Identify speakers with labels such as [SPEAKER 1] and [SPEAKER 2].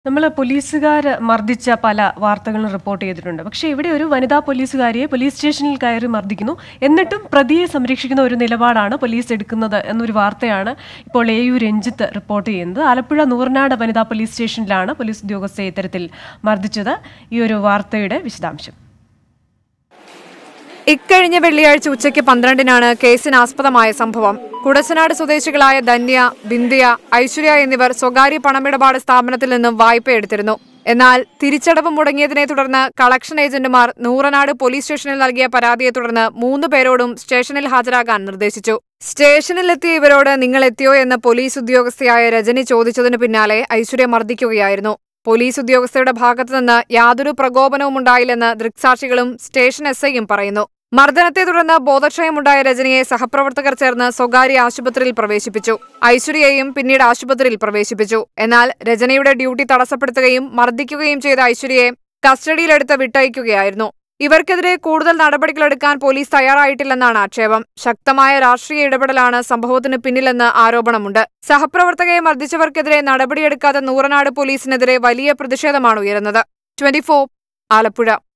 [SPEAKER 1] നമ്മൾ പോലീസുകാർ മർദ്ദിച്ച പല വാർത്തകളും റിപ്പോർട്ട് ചെയ്തിട്ടുണ്ട് പക്ഷേ ഇവിടെ ഒരു വനിതാ പോലീസുകാരിയെ പോലീസ് സ്റ്റേഷനിൽ കയറി മർദ്ദിക്കുന്നു എന്നിട്ടും പ്രതിയെ സംരക്ഷിക്കുന്ന ഒരു നിലപാടാണ് പോലീസ് എടുക്കുന്നത് എന്നൊരു വാർത്തയാണ് ഇപ്പോൾ എ യു രഞ്ജിത്ത് റിപ്പോർട്ട് ചെയ്യുന്നത് ആലപ്പുഴ നൂറിനാട് വനിതാ പോലീസ് സ്റ്റേഷനിലാണ് പോലീസ് ഉദ്യോഗസ്ഥയെ ഇത്തരത്തിൽ മർദ്ദിച്ചത് ഈ ഒരു വാർത്തയുടെ വിശദാംശം
[SPEAKER 2] ഇക്കഴിഞ്ഞ വെള്ളിയാഴ്ച ഉച്ചയ്ക്ക് പന്ത്രണ്ടിനാണ് കേസിനാസ്പദമായ സംഭവം കുടച്ചനാട് സ്വദേശികളായ ധന്യ ബിന്ദിയ ഐശ്വര്യ എന്നിവർ സ്വകാര്യ പണമിടപാട് സ്ഥാപനത്തിൽ നിന്നും വായ്പ എടുത്തിരുന്നു എന്നാൽ തിരിച്ചടവ് മുടങ്ങിയതിനെ തുടർന്ന് കളക്ഷൻ ഏജന്റുമാർ നൂറനാട് പോലീസ് സ്റ്റേഷനിൽ നൽകിയ പരാതിയെ തുടർന്ന് മൂന്ന് പേരോടും സ്റ്റേഷനിൽ ഹാജരാകാൻ നിർദ്ദേശിച്ചു സ്റ്റേഷനിലെത്തിയ ഇവരോട് നിങ്ങൾ എത്തിയോ എന്ന് പോലീസ് ഉദ്യോഗസ്ഥയായ രജനി ചോദിച്ചതിനു പിന്നാലെ ഐശ്വര്യ മർദ്ദിക്കുകയായിരുന്നു പോലീസ് ഉദ്യോഗസ്ഥയുടെ ഭാഗത്തുനിന്ന് യാതൊരു പ്രകോപനവും ഉണ്ടായില്ലെന്ന് ദൃക്സാക്ഷികളും സ്റ്റേഷൻ എസ് ഐയും പറയുന്നു മർദ്ദനത്തെ തുടർന്ന് ബോധക്ഷയമുണ്ടായ രജനിയെ സഹപ്രവർത്തകർ ചേർന്ന് സ്വകാര്യ ആശുപത്രിയിൽ പ്രവേശിപ്പിച്ചു ഐശ്വര്യയെയും പിന്നീട് ആശുപത്രിയിൽ പ്രവേശിപ്പിച്ചു എന്നാൽ രജനിയുടെ ഡ്യൂട്ടി തടസ്സപ്പെടുത്തുകയും മർദ്ദിക്കുകയും ചെയ്ത ഐശ്വര്യയെ കസ്റ്റഡിയിലെടുത്ത് വിട്ടയക്കുകയായിരുന്നു ഇവർക്കെതിരെ കൂടുതൽ നടപടികളെടുക്കാൻ പോലീസ് തയ്യാറായിട്ടില്ലെന്നാണ് ആക്ഷേപം ശക്തമായ രാഷ്ട്രീയ ഇടപെടലാണ് സംഭവത്തിന് പിന്നിലെന്ന് ആരോപണമുണ്ട് സഹപ്രവർത്തകയെ മർദ്ദിച്ചവർക്കെതിരെ നടപടിയെടുക്കാത്ത നൂറനാട് പോലീസിനെതിരെ വലിയ പ്രതിഷേധമാണ് ഉയരുന്നത് ട്വന്റി ആലപ്പുഴ